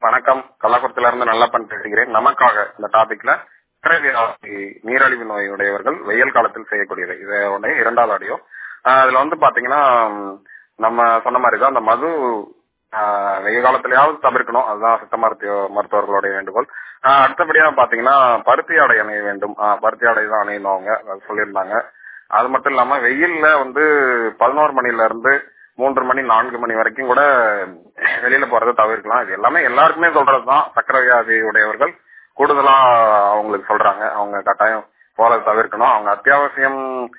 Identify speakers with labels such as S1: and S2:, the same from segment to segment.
S1: வணக்கம் கள்ளக்குளத்துல இருந்து நல்லா பேசுகிறேன் நமக்காக இந்த டாபிக்ல சக்கரவியாதி நீரழிவு நோய் உடையவர்கள் வெயில் காலத்தில் செய்யக்கூடியது இது உடைய இரண்டாவது ஆடியோ அதுல வந்து பாத்தீங்கன்னா ம், நம்ம சொன்ன மாதிரி தான் அந்த மது ஆஹ், வெயில் காலத்திலேயாவது தவிர்க்கணும் அதுதான் சித்த மருத்துவ மருத்துவர்களுடைய வேண்டுகோள் ஆஹ், அடுத்தபடியா பாத்தீங்கன்னா பருத்தி ஆடை அணிய வேண்டும் ஆஹ், பருத்தி ஆடை தான் அணியணும் அவங்க அது சொல்லியிருந்தாங்க அது மட்டும் இல்லாம வெயில்ல வந்து பதினோரு மணில இருந்து மூன்று மணி நான்கு மணி வரைக்கும் கூட வெளியில போறதை தவிர்க்கலாம் இது எல்லாமே எல்லாருக்குமே சொல்றதுதான் சக்கரை வியாதி உடையவர்கள் கூடுதலா அவங்களுக்கு சொல்றாங்க அவங்க கட்டாயம் போறதை தவிர்க்கணும் அவங்க அத்தியாவசியம்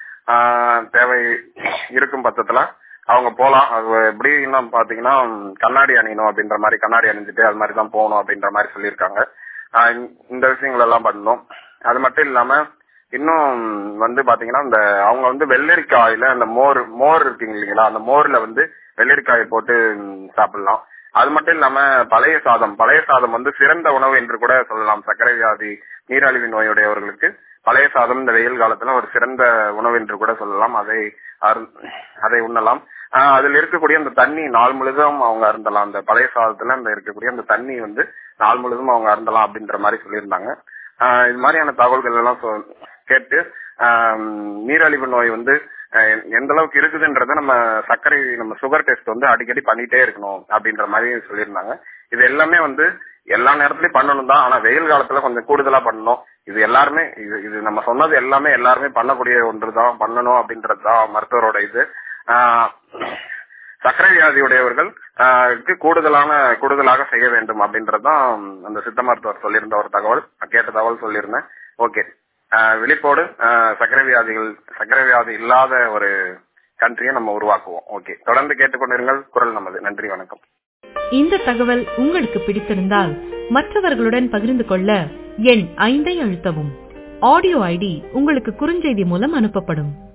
S1: ஆஹ், தேவை இருக்கும் பட்சத்துல அவங்க போலாம் அது எப்படின்னா பாத்தீங்கன்னா கண்ணாடி அணியணும் அப்படின்ற மாதிரி கண்ணாடி அணிஞ்சிட்டு அது மாதிரி தான் போகணும் அப்படின்ற மாதிரி சொல்லியிருக்காங்க ஆஹ் இந்த- இந்த விஷயங்கள் எல்லாம் பண்ணணும் அது மட்டும் இல்லாம இன்னும் வந்து பாத்தீங்கன்னா இந்த அவங்க வந்து வெள்ளரிக்காயில அந்த மோர் மோர் இருக்குங்க இல்லைங்களா அந்த மோர்ல வந்து வெள்ளரிக்காயை போட்டு ம், சாப்பிடலாம் அது மட்டும் இல்லாம பழைய சாதம் பழைய சாதம் வந்து சிறந்த உணவு என்று கூட சொல்லலாம் சர்க்கரை வியாதி நீரிழிவு நோயுடையவர்களுக்கு பழைய சாதம் இந்த வெயில் காலத்துல ஒரு சிறந்த உணவு என்று கூட சொல்லலாம் அதை அருந்- அதை உண்ணலாம் ஆஹ் அதுல இருக்கக்கூடிய அந்த தண்ணி நாள் முழுதும் அவங்க அருந்தலாம் அந்த பழைய சாதத்துல அந்த இருக்கக்கூடிய அந்த தண்ணி வந்து நாள் முழுதும் அவங்க அருந்தலாம் அப்படின்ற மாதிரி சொல்லியிருந்தாங்க ஆஹ் இது மாதிரியான தகவல்கள் எல்லாம் சொ- கேட்டு ஆஹ் நீரிழிவு நோய் வந்து ஆஹ் எந்த அளவுக்கு இருக்குதுன்றத நம்ம சர்க்கரை நம்ம சுகர் டெஸ்ட் வந்து அடிக்கடி பண்ணிட்டே இருக்கணும் அப்படின்ற மாதிரி சொல்லியிருந்தாங்க இது எல்லாமே வந்து எல்லா நேரத்துலயும் பண்ணணும் தான் ஆனா வெயில் காலத்துல கொஞ்சம் கூடுதலா பண்ணணும் இது எல்லாருமே இது இது நம்ம சொன்னது எல்லாமே எல்லாருமே பண்ணக்கூடிய ஒன்று தான் பண்ணணும் அப்படின்றது தான் மருத்துவரோட இது ஆஹ் சர்க்கரை வியாதி உடையவர்கள் ஆஹ் க்கு கூடுதலான கூடுதலாக செய்ய வேண்டும் அப்படின்றதுதான் அந்த சித்த மருத்துவர் சொல்லியிருந்த ஒரு தகவல் நான் கேட்ட தகவல் சொல்லியிருந்தேன் ஓகே விழிப்போடு ஆஹ் சர்க்கரை வியாதிகள் சர்க்கரை வியாதி இல்லாத ஒரு கண்ட்ரியை நம்ம உருவாக்குவோம் ஓகே தொடர்ந்து கேட்டுக்கொண்டிருங்கள் குரல் நமது நன்றி வணக்கம்
S2: இந்த தகவல் உங்களுக்கு பிடித்திருந்தால் மற்றவர்களுடன் பகிர்ந்து கொள்ள எண் ஐந்தை அழுத்தவும் ஆடியோ ஐடி உங்களுக்கு குறுஞ்செய்தி மூலம் அனுப்பப்படும்